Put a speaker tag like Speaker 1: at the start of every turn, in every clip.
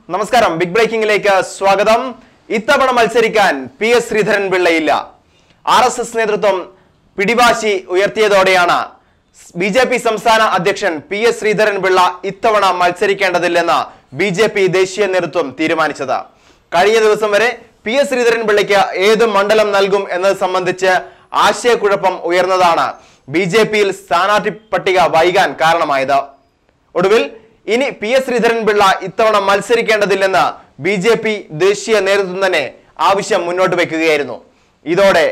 Speaker 1: നമസ്കാരം ബിഗ് ബ്രേക്കിംഗിലേക്ക് സ്വാഗതം ഇത്തവണ മത്സരിക്കാൻ പി എസ് ശ്രീധരൻ പിള്ളയില്ല ആർ എസ് എസ് നേതൃത്വം പിടിവാശി ഉയർത്തിയതോടെയാണ് ബി ജെ പി സംസ്ഥാന അധ്യക്ഷൻ പി എസ് ശ്രീധരൻ പിള്ള ഇത്തവണ മത്സരിക്കേണ്ടതില്ലെന്ന് ബി ജെ പി ദേശീയ നേതൃത്വം തീരുമാനിച്ചത് കഴിഞ്ഞ ദിവസം വരെ പി എസ് ശ്രീധരൻ പിള്ളയ്ക്ക് ഏത് മണ്ഡലം നൽകും എന്നത് സംബന്ധിച്ച് ആശയക്കുഴപ്പം ഉയർന്നതാണ് ബി ജെ പിയിൽ സ്ഥാനാർത്ഥി പട്ടിക വൈകാൻ കാരണമായത് ഒടുവിൽ ഇനി പി എസ് ശ്രീധരൻ പിള്ള ഇത്തവണ മത്സരിക്കേണ്ടതില്ലെന്ന് ബി ജെ പി ദേശീയ നേതൃത്വം തന്നെ ആവശ്യം മുന്നോട്ട് വെക്കുകയായിരുന്നു ഇതോടെ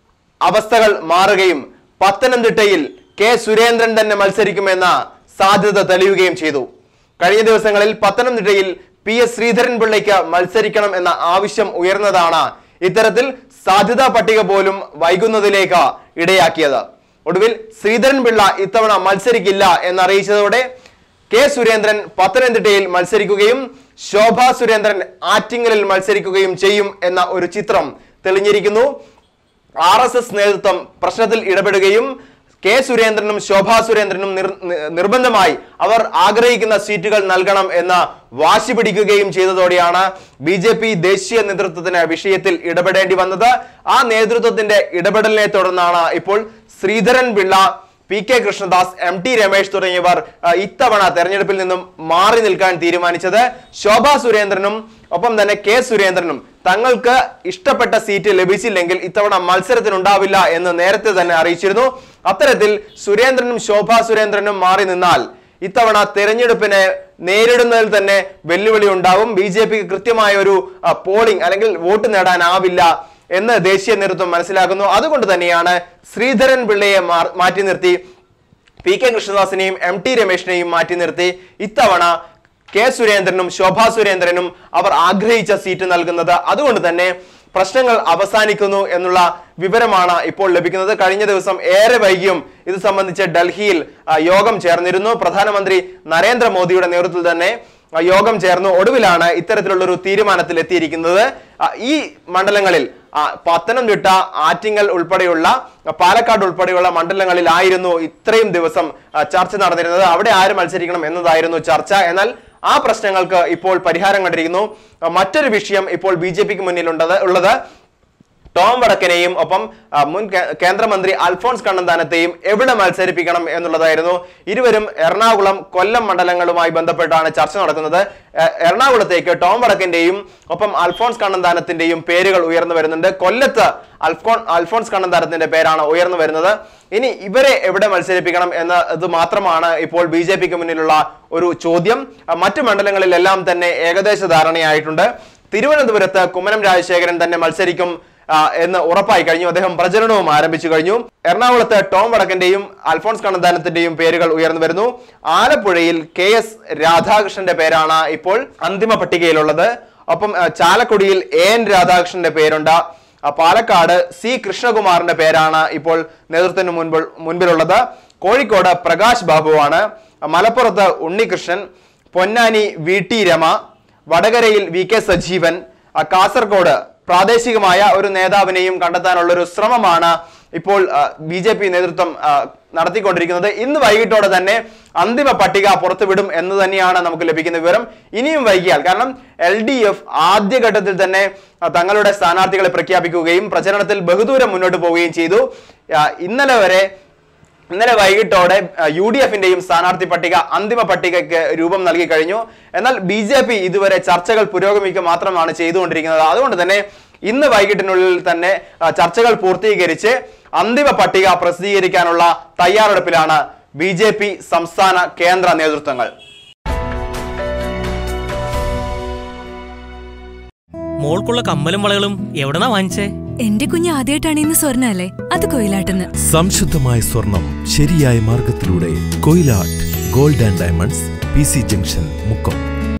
Speaker 1: അവസ്ഥകൾ മാറുകയും പത്തനംതിട്ടയിൽ കെ സുരേന്ദ്രൻ തന്നെ മത്സരിക്കുമെന്ന സാധ്യത തെളിയുകയും ചെയ്തു കഴിഞ്ഞ ദിവസങ്ങളിൽ പത്തനംതിട്ടയിൽ പി എസ് ശ്രീധരൻ പിള്ളയ്ക്ക് മത്സരിക്കണം എന്ന ആവശ്യം ഉയർന്നതാണ് ഇത്തരത്തിൽ സാധ്യതാ പട്ടിക പോലും വൈകുന്നതിലേക്ക് ഇടയാക്കിയത് ഒടുവിൽ ശ്രീധരൻ പിള്ള ഇത്തവണ മത്സരിക്കില്ല എന്നറിയിച്ചതോടെ കെ സുരേന്ദ്രൻ പത്തനംതിട്ടയിൽ മത്സരിക്കുകയും ശോഭ സുരേന്ദ്രൻ ആറ്റിങ്ങലിൽ മത്സരിക്കുകയും ചെയ്യും എന്ന ഒരു ചിത്രം തെളിഞ്ഞിരിക്കുന്നു ആർ എസ് എസ് നേതൃത്വം പ്രശ്നത്തിൽ ഇടപെടുകയും കെ സുരേന്ദ്രനും ശോഭാ സുരേന്ദ്രനും നിർ- നി- നിർബന്ധമായി അവർ ആഗ്രഹിക്കുന്ന സീറ്റുകൾ നൽകണം എന്ന് വാശി പിടിക്കുകയും ചെയ്തതോടെയാണ് ബി ജെ പി ദേശീയ നേതൃത്വത്തിന് വിഷയത്തിൽ ഇടപെടേണ്ടി വന്നത് ആ നേതൃത്വത്തിന്റെ ഇടപെടലിനെ തുടർന്നാണ് ഇപ്പോൾ Sreedharan Pillai P K Krishnadas M T Ramesh തുടങ്ങിയവർ ആ, ഇത്തവണ തെരഞ്ഞെടുപ്പിൽ നിന്നും മാറി നിൽക്കാൻ തീരുമാനിച്ചത് ശോഭാ സുരേന്ദ്രനും ഒപ്പം തന്നെ കെ സുരേന്ദ്രനും തങ്ങൾക്ക് ഇഷ്ടപ്പെട്ട സീറ്റ് ലഭിച്ചില്ലെങ്കിൽ ഇത്തവണ മത്സരത്തിനുണ്ടാവില്ല എന്ന് നേരത്തെ തന്നെ അറിയിച്ചിരുന്നു അത്തരത്തിൽ സുരേന്ദ്രനും ശോഭാ സുരേന്ദ്രനും മാറി നിന്നാൽ ഇത്തവണ തെരഞ്ഞെടുപ്പിനെ നേരിടുന്നതിൽ തന്നെ വെല്ലുവിളി ഉണ്ടാവും ബി ജെ പിക്ക് കൃത്യമായ ഒരു പോളിംഗ് അല്ലെങ്കിൽ വോട്ട് നേടാനാവില്ല എന്ന് ദേശീയ നേതൃത്വം മനസ്സിലാക്കുന്നു അതുകൊണ്ട് തന്നെയാണ് ശ്രീധരൻ പിള്ളയെ മാർ- മാറ്റി നിർത്തി പി കെ കൃഷ്ണദാസിനെയും എം ടി രമേശിനെയും മാറ്റി നിർത്തി ഇത്തവണ കെ സുരേന്ദ്രനും ശോഭാ സുരേന്ദ്രനും അവർ ആഗ്രഹിച്ച സീറ്റ് നൽകുന്നത് അതുകൊണ്ട് തന്നെ പ്രശ്നങ്ങൾ അവസാനിക്കുന്നു എന്നുള്ള വിവരമാണ് ഇപ്പോൾ ലഭിക്കുന്നത് കഴിഞ്ഞ ദിവസം ഏറെ വൈകിയും ഇത് സംബന്ധിച്ച് ഡൽഹിയിൽ ആ, യോഗം ചേർന്നിരുന്നു പ്രധാനമന്ത്രി നരേന്ദ്രമോദിയുടെ നേതൃത്വത്തിൽ തന്നെ ആ, യോഗം ചേർന്നു ഒടുവിലാണ് ഇത്തരത്തിലുള്ള ഒരു തീരുമാനത്തിൽ എത്തിയിരിക്കുന്നത് ആ, ഈ മണ്ഡലങ്ങളിൽ ആ, പത്തനംതിട്ട ആറ്റിങ്ങൽ ഉൾപ്പെടെയുള്ള ആ, പാലക്കാട് ഉൾപ്പെടെയുള്ള മണ്ഡലങ്ങളിലായിരുന്നു ഇത്രയും ദിവസം ആ, ചർച്ച നടന്നിരുന്നത് അവിടെ ആര് മത്സരിക്കണം എന്നതായിരുന്നു ചർച്ച എന്നാൽ ആ പ്രശ്നങ്ങൾക്ക് ഇപ്പോൾ പരിഹാരം കണ്ടിരിക്കുന്നു ആ, മറ്റൊരു വിഷയം ഇപ്പോൾ ബി ജെ പിക്ക് മുന്നിലുള്ളത് ഉള്ളത് ടോം വടക്കനെയും ഒപ്പം ആ, മുൻ കേ- കേന്ദ്രമന്ത്രി അൽഫോൺസ് കണ്ണന്താനത്തെയും എവിടെ മത്സരിപ്പിക്കണം എന്നുള്ളതായിരുന്നു ഇരുവരും എറണാകുളം കൊല്ലം മണ്ഡലങ്ങളുമായി ബന്ധപ്പെട്ടാണ് ചർച്ച നടക്കുന്നത് എ- എറണാകുളത്തേക്ക് ടോം വടക്കന്റെയും ഒപ്പം അൽഫോൺസ് കണ്ണന്താനത്തിന്റെയും പേരുകൾ ഉയർന്നു വരുന്നുണ്ട് കൊല്ലത്ത് അൽഫോൺ അൽഫോൺസ് കണ്ണന്താനത്തിന്റെ പേരാണ് ഉയർന്നു വരുന്നത് ഇനി ഇവരെ എവിടെ മത്സരിപ്പിക്കണം എന്നത് മാത്രമാണ് ഇപ്പോൾ ബി ജെ പിക്ക് മുന്നിലുള്ള ഒരു ചോദ്യം ആ, മറ്റു മണ്ഡലങ്ങളിലെല്ലാം തന്നെ ഏകദേശ ധാരണയായിട്ടുണ്ട് തിരുവനന്തപുരത്ത് കുമ്മനം രാജശേഖരൻ തന്നെ മത്സരിക്കും ആ, എന്ന് ഉറപ്പായി കഴിഞ്ഞു അദ്ദേഹം പ്രചരണവും ആരംഭിച്ചു കഴിഞ്ഞു എറണാകുളത്ത് ടോം വടക്കന്റെയും അൽഫോൺസ് കണ്ണന്താനത്തിന്റെയും പേരുകൾ ഉയർന്നു വരുന്നു ആലപ്പുഴയിൽ കെ എസ് രാധാകൃഷ്ണന്റെ പേരാണ് ഇപ്പോൾ അന്തിമ പട്ടികയിലുള്ളത് ഒപ്പം ആ, ചാലക്കുടിയിൽ എ എൻ രാധാകൃഷ്ണന്റെ പേരുണ്ട് ആ, പാലക്കാട് സി കൃഷ്ണകുമാറിന്റെ പേരാണ് ഇപ്പോൾ നേതൃത്വത്തിന് മുൻപിൽ മുൻപിലുള്ളത് കോഴിക്കോട് പ്രകാശ് ബാബുവാണ് മലപ്പുറത്ത് ഉണ്ണികൃഷ്ണൻ പൊന്നാനി വി ടി രമ വടകരയിൽ വി കെ സജീവൻ ആ, കാസർഗോഡ് പ്രാദേശികമായ ഒരു നേതാവിനെയും കണ്ടെത്താനുള്ള ഒരു ശ്രമമാണ് ഇപ്പോൾ ബി ജെ പി നേതൃത്വം ആ, നടത്തിക്കൊണ്ടിരിക്കുന്നത് ഇന്ന് വൈകിട്ടോടെ തന്നെ അന്തിമ പട്ടിക പുറത്തുവിടും എന്ന് തന്നെയാണ് നമുക്ക് ലഭിക്കുന്ന വിവരം ഇനിയും വൈകിയാൽ കാരണം എൽ ഡി എഫ് ആദ്യഘട്ടത്തിൽ തന്നെ ആ, തങ്ങളുടെ സ്ഥാനാർത്ഥികളെ പ്രഖ്യാപിക്കുകയും പ്രചരണത്തിൽ ബഹുദൂരം മുന്നോട്ട് പോവുകയും ചെയ്തു ആ, ഇന്നലെ വരെ ഇന്നലെ വൈകിട്ടോടെ യു ഡി എഫിന്റെയും സ്ഥാനാർത്ഥി പട്ടിക അന്തിമ പട്ടികയ്ക്ക് രൂപം നൽകി കഴിഞ്ഞു എന്നാൽ ബി ജെ പി ഇതുവരെ ചർച്ചകൾ പുരോഗമിക്കുക മാത്രമാണ് ചെയ്തുകൊണ്ടിരിക്കുന്നത് അതുകൊണ്ട് തന്നെ ഇന്ന് വൈകിട്ടിനുള്ളിൽ തന്നെ ആ, ചർച്ചകൾ പൂർത്തീകരിച്ച് അന്തിമ പട്ടിക പ്രസിദ്ധീകരിക്കാനുള്ള തയ്യാറെടുപ്പിലാണ് ബി ജെ പി സംസ്ഥാന കേന്ദ്ര നേതൃത്വങ്ങൾ
Speaker 2: മോൾക്കുള്ള കമ്മലും വളകളും എവിടെന്നാ വാങ്ങിച്ചേ
Speaker 3: എന്റെ കുഞ്ഞ് ആദ്യമായിട്ടാണ് ഇന്ന് സ്വർണ്ണ അല്ലേ അത് കൊയിലാട്ടെന്ന്
Speaker 4: സംശുദ്ധമായ സ്വർണം ശരിയായ മാർഗത്തിലൂടെ Koyilatt gold and diamonds P C junction Mukkam